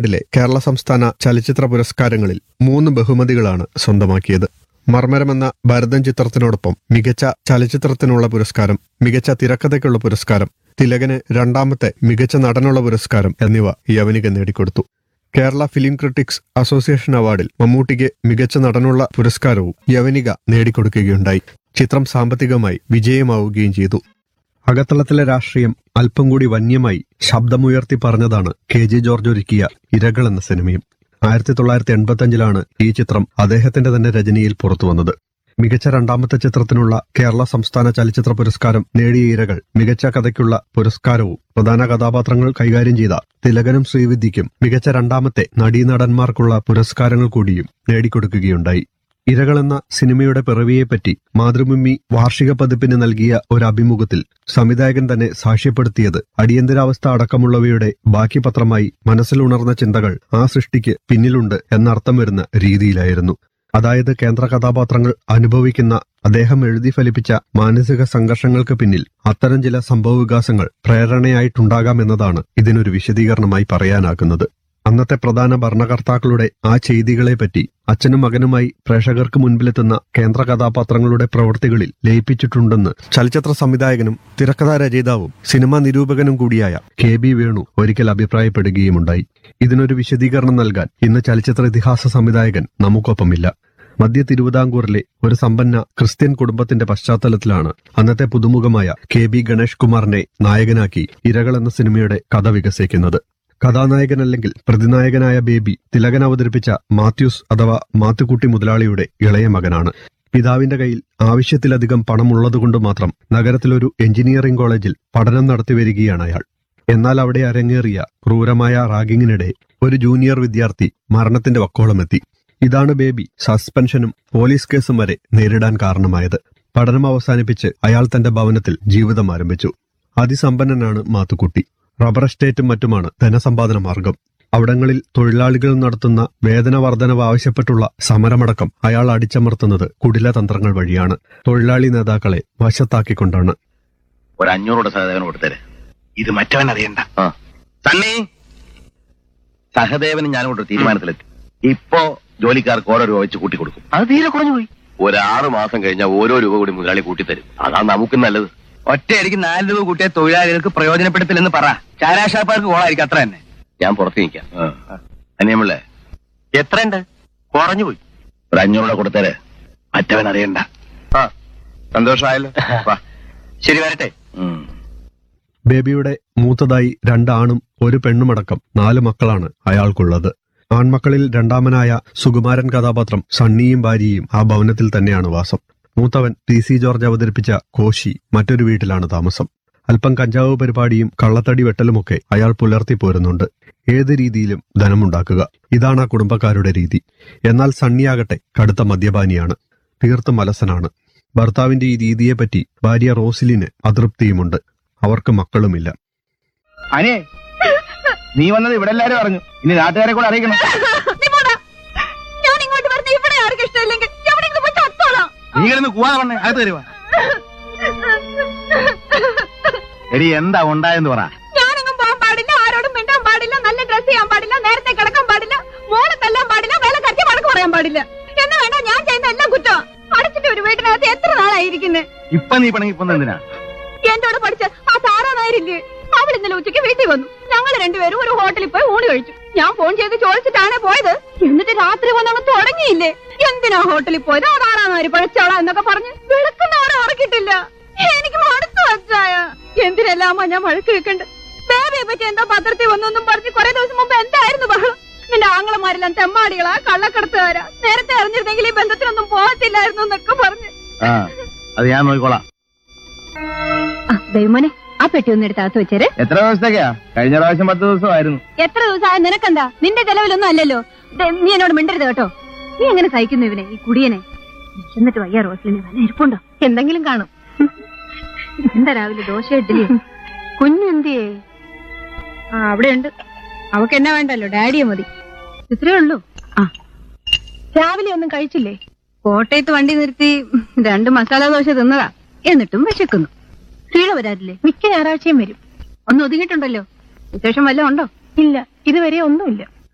ഇരുപത്തിരണ്ടിലെ കേരള സംസ്ഥാന ചലച്ചിത്ര പുരസ്കാരങ്ങളിൽ മൂന്ന് ബഹുമതികളാണ് സ്വന്തമാക്കിയത് മർമരം എന്ന ഭരതൻ ചിത്രത്തിനോടൊപ്പം മികച്ച ചലച്ചിത്രത്തിനുള്ള പുരസ്കാരം മികച്ച തിരക്കഥയ്ക്കുള്ള പുരസ്കാരം തിലകന് രണ്ടാമത്തെ മികച്ച നടനുള്ള പുരസ്കാരം എന്നിവ യവനിക നേടിക്കൊടുത്തു കേരള ഫിലിം ക്രിട്ടിക്സ് അസോസിയേഷൻ അവാർഡിൽ മമ്മൂട്ടിക്ക് മികച്ച നടനുള്ള പുരസ്കാരവും യവനിക നേടിക്കൊടുക്കുകയുണ്ടായി ചിത്രം സാമ്പത്തികമായി വിജയമാവുകയും ചെയ്തു അകത്തളത്തിലെ രാഷ്ട്രീയം അല്പം കൂടി വന്യമായി ശബ്ദമുയർത്തി പറഞ്ഞതാണ് കെ ജെ ജോർജ് ഒരുക്കിയ ഇരകൾ എന്ന സിനിമയും ആയിരത്തി തൊള്ളായിരത്തി എൺപത്തിയഞ്ചിലാണ് ഈ ചിത്രം അദ്ദേഹത്തിന്റെ തന്നെ രചനയിൽ പുറത്തുവന്നത് മികച്ച രണ്ടാമത്തെ ചിത്രത്തിനുള്ള കേരള സംസ്ഥാന ചലച്ചിത്ര പുരസ്കാരം നേടിയ ഇരകൾ മികച്ച കഥയ്ക്കുള്ള പുരസ്കാരവും പ്രധാന കഥാപാത്രങ്ങൾ കൈകാര്യം ചെയ്ത തിലകനും ശ്രീവിദ്യയ്ക്കും മികച്ച രണ്ടാമത്തെ നടീനടന്മാർക്കുള്ള പുരസ്കാരങ്ങൾ കൂടിയും നേടിക്കൊടുക്കുകയുണ്ടായി ഇരകൾ എന്ന സിനിമയുടെ പിറവിയെപ്പറ്റി മാതൃഭൂമി വാർഷിക പതിപ്പിന് നൽകിയ ഒരു അഭിമുഖത്തിൽ സംവിധായകൻ തന്നെ സാക്ഷ്യപ്പെടുത്തിയത് അടിയന്തരാവസ്ഥ അടക്കമുള്ളവയുടെ ബാക്കി പത്രമായി മനസ്സിലുണർന്ന ചിന്തകൾ ആ സൃഷ്ടിക്ക് പിന്നിലുണ്ട് എന്നർത്ഥം വരുന്ന രീതിയിലായിരുന്നു അതായത് കേന്ദ്ര കഥാപാത്രങ്ങൾ അനുഭവിക്കുന്ന അദ്ദേഹം എഴുതി ഫലിപ്പിച്ച മാനസിക സംഘർഷങ്ങൾക്ക് പിന്നിൽ അത്തരം ചില സംഭവവികാസങ്ങൾ പ്രേരണയായിട്ടുണ്ടാകാമെന്നതാണ് ഇതിനൊരു വിശദീകരണമായി പറയാനാകുന്നത് അന്നത്തെ പ്രധാന ഭരണകർത്താക്കളുടെ ആ ചെയ്തികളെപ്പറ്റി അച്ഛനും മകനുമായി പ്രേക്ഷകർക്ക് മുൻപിലെത്തുന്ന കേന്ദ്ര കഥാപാത്രങ്ങളുടെ പ്രവൃത്തികളിൽ ലയിപ്പിച്ചിട്ടുണ്ടെന്ന് ചലച്ചിത്ര സംവിധായകനും തിരക്കഥാ രചയിതാവും സിനിമാ നിരൂപകനും കൂടിയായ കെ ബി വേണു ഒരിക്കൽ അഭിപ്രായപ്പെടുകയുമുണ്ടായി ഇതിനൊരു വിശദീകരണം നൽകാൻ ഇന്ന് ചലച്ചിത്ര ഇതിഹാസ സംവിധായകൻ നമുക്കൊപ്പമില്ല മധ്യ തിരുവിതാംകൂറിലെ ഒരു സമ്പന്ന ക്രിസ്ത്യൻ കുടുംബത്തിന്റെ പശ്ചാത്തലത്തിലാണ് അന്നത്തെ പുതുമുഖമായ കെ ബി ഗണേഷ് കുമാറിനെ നായകനാക്കി ഇരകൾ എന്ന സിനിമയുടെ കഥ വികസിക്കുന്നത് കഥാനായകനല്ലെങ്കിൽ പ്രതിനായകനായ ബേബി തിലകൻ അവതരിപ്പിച്ച മാത്യൂസ് അഥവാ മാത്തുക്കുട്ടി മുതലാളിയുടെ ഇളയ മകനാണ് പിതാവിന്റെ കയ്യിൽ ആവശ്യത്തിലധികം പണമുള്ളതുകൊണ്ട് മാത്രം നഗരത്തിലൊരു എഞ്ചിനീയറിംഗ് കോളേജിൽ പഠനം നടത്തിവരികയാണ് അയാൾ എന്നാൽ അവിടെ അരങ്ങേറിയ ക്രൂരമായ റാഗിങ്ങിനിടെ ഒരു ജൂനിയർ വിദ്യാർത്ഥി മരണത്തിന്റെ വക്കോളമെത്തി ഇതാണ് ബേബി സസ്പെൻഷനും പോലീസ് കേസും വരെ നേരിടാൻ കാരണമായത് പഠനം അവസാനിപ്പിച്ച് അയാൾ തന്റെ ഭവനത്തിൽ ജീവിതം ആരംഭിച്ചു അതിസമ്പന്നനാണ് മാത്തുക്കുട്ടി റബ്ബർ എസ്റ്റേറ്റും മറ്റുമാണ് ധനസമ്പാദന മാർഗം അവിടങ്ങളിൽ തൊഴിലാളികൾ നടത്തുന്ന വേതന വർധനവ് ആവശ്യപ്പെട്ടുള്ള സമരമടക്കം അയാൾ അടിച്ചമർത്തുന്നത് കുടില തന്ത്രങ്ങൾ വഴിയാണ് തൊഴിലാളി നേതാക്കളെ വശത്താക്കിക്കൊണ്ടാണ് ഒരു അഞ്ഞൂറോടെ സഹദേവന് കൊടുത്തേരെ ഇത് മറ്റവൻ അറിയണ്ട ആ സണ്ണി സഹദേവന് ഞാൻ കൊണ്ട് തീരുമാനത്തിലെത്തി ഇപ്പോ ജോലിക്കാർക്ക് ഓരോ രൂപ വെച്ച് കൂട്ടി കൊടുക്കും അത് തീരെ കുറഞ്ഞു പോയി ഒരു ആറ് മാസം കഴിഞ്ഞാൽ ഓരോ രൂപ കൂടി മുതലാളി കൂട്ടിത്തരും അതാണ് നമുക്ക് നല്ലത് ഒറ്റയടിക്ക് നാല് രൂപ കൂട്ടിയ തൊഴിലാളികൾക്ക് പ്രയോജനപ്പെടുത്തില്ലെന്ന് പറ ചാരാഷാപ്പാർക്ക് കോളായിരിക്കും അത്ര തന്നെ ഞാൻ പുറത്ത് നിൽക്കാം അനിയമുള്ളേ എത്രയുണ്ട് കുറഞ്ഞു പോയി ഒരു അഞ്ഞൂറോടെ കൊടുത്തേരെ മറ്റവൻ അറിയണ്ട ആ സന്തോഷമായല്ലോ വാ. ശരി വരട്ടെ ഉം. ബേബിയുടെ മൂത്തതായി രണ്ടാണും ഒരു പെണ്ണുമടക്കം നാല് മക്കളാണ് അയാൾക്കുള്ളത് ആൺമക്കളിൽ രണ്ടാമനായ സുകുമാരൻ കഥാപാത്രം സണ്ണിയും ഭാര്യയും ആ ഭവനത്തിൽ തന്നെയാണ് വാസം മൂത്തവൻ ടി സി ജോർജ് അവതരിപ്പിച്ച കോശി മറ്റൊരു വീട്ടിലാണ് താമസം അല്പം കഞ്ചാവ് പരിപാടിയും കള്ളത്തടി വെട്ടലുമൊക്കെ അയാൾ പുലർത്തി പോരുന്നുണ്ട് ഏത് രീതിയിലും ധനമുണ്ടാക്കുക ഇതാണ് ആ കുടുംബക്കാരുടെ രീതി എന്നാൽ സണ്ണിയാകട്ടെ കടുത്ത മദ്യപാനിയാണ് തീർത്തും അലസനാണ് ഭർത്താവിന്റെ ഈ രീതിയെപ്പറ്റി ഭാര്യ റോസിലിന് അതൃപ്തിയുമുണ്ട് അവർക്ക് മക്കളുമില്ല അനേ നീ വന്നത് ഇവിടെ എല്ലാരും അറിഞ്ഞു ഇനി നാട്ടുകാരെ കൂടെ അറിയിക്കണം നീ പോടാ. ഞാൻ ഇങ്ങോട്ട് വരുന്ന ഇവിടെ ആർക്കും ഇഷ്ടമില്ലെങ്കിൽ എവിടെയെങ്കിലും പോയി ചത്തോളാം നീ കിടന്ന് കൂവാതെ വണ്ണേ അകത്ത് തരുവാ എടി എന്താ ഉണ്ടായെന്ന് പറ ഞാനെങ്ങും പോകാൻ പാടില്ല ആരോടും മിണ്ടാൻ പാടില്ല നല്ല ഡ്രസ് ചെയ്യാൻ പാടില്ല നേരത്തെ കിടക്കാൻ പാടില്ല മോളെ തല്ലാൻ പാടില്ല വേല കരച്ച് വഴക്ക് പറയാൻ പാടില്ല എന്ന് വേണ്ട ഞാൻ ചെയ്യുന്ന എല്ലാം കുറ്റം അടച്ചിട്ട് ഒരു വീട്ടിനകത്ത് എത്ര നാളായിരിക്കുന്നേ ഇപ്പൊ നീ പണങ്ങി ഇപ്പൊ എന്തിനാ എന്റെ കൂടെ പഠിച്ച ആ സാറാ നായരില്ലേ അവൾ ഇന്നലെ ഉച്ചയ്ക്ക് വീട്ടിൽ വന്നു ഞങ്ങൾ രണ്ടുപേരും ഒരു ഹോട്ടലിൽ പോയി ഊണ് കഴിച്ചു ഞാൻ ഫോൺ ചെയ്ത് ചോദിച്ചിട്ടാണ് പോയത് എന്നിട്ട് രാത്രി വന്നങ്ങ് തുടങ്ങിയില്ലേ എന്തിനാ ഹോട്ടലിൽ പോയത് ആ താറാ നായര് പഴച്ചോളാ എന്നൊക്കെ പറഞ്ഞ് വെളുക്കുന്നവരെ ഉറക്കിട്ടില്ല എനിക്ക് മടുത്തു വച്ചായ എന്തിനെല്ലാമാ ഞാൻ വഴക്ക് വെക്കണ്ട് ബേബിയെ പറ്റി എന്താ പത്രത്തിൽ വന്നൊന്നും പറഞ്ഞ് കുറെ ദിവസം മുമ്പ് എന്തായിരുന്നു ബഹളം നിന്റെ ആങ്ങളമാരെല്ലാം തെമ്മാടികളാ കള്ളക്കടത്തുകാരാ നേരത്തെ അറിഞ്ഞിരുന്നെങ്കിൽ ഈ ബന്ധത്തിനൊന്നും പോകത്തില്ലായിരുന്നു എന്നൊക്കെ പറഞ്ഞ് ആ അത് ഞാൻ നോക്കിക്കോളാം ദൈവമോനെ ആ പെട്ടി ഒന്ന് എടുത്ത് അകത്ത് വെച്ചേരെ എത്ര ദിവസത്തേക്കാ കഴിഞ്ഞ പ്രാവശ്യം പത്ത് ദിവസമായിരുന്നു എത്ര ദിവസമായ നിനക്കെന്താ നിന്റെ ചെലവിലൊന്നും അല്ലല്ലോ ദേ, നീ എന്നോട് മിണ്ടരുത് കേട്ടോ നീ എങ്ങനെ സഹിക്കുന്നു ഇവനെ ഈ കുടിയനെ എന്നിട്ട് വയ്യ റോസ്ലിന് വല്ല ഇരിപ്പുണ്ടോ എന്തെങ്കിലും കാണും എന്താ രാവിലെ ദോശ ഇഡ്ഡലിയോ കുഞ്ഞെന്തിയേ ആ അവിടെ ഉണ്ട് അവക്ക് എന്നാ വേണ്ടല്ലോ ഡാഡിയെ മതി ഇത്രേ ഉള്ളൂ ആ രാവിലെ ഒന്നും കഴിച്ചില്ലേ കോട്ടയത്ത് വണ്ടി നിർത്തി രണ്ട് മസാല ദോശ തിന്നതാ എന്നിട്ടും വിശക്കുന്നു ക്ഷീണ വരാറില്ലേ മിക്ക ഞായറാഴ്ചയും വരും ഒന്ന് ഒതുങ്ങിയിട്ടുണ്ടല്ലോ വിശേഷം വല്ലതും ഉണ്ടോ ഇല്ല ഇതുവരെ ഒന്നുമില്ല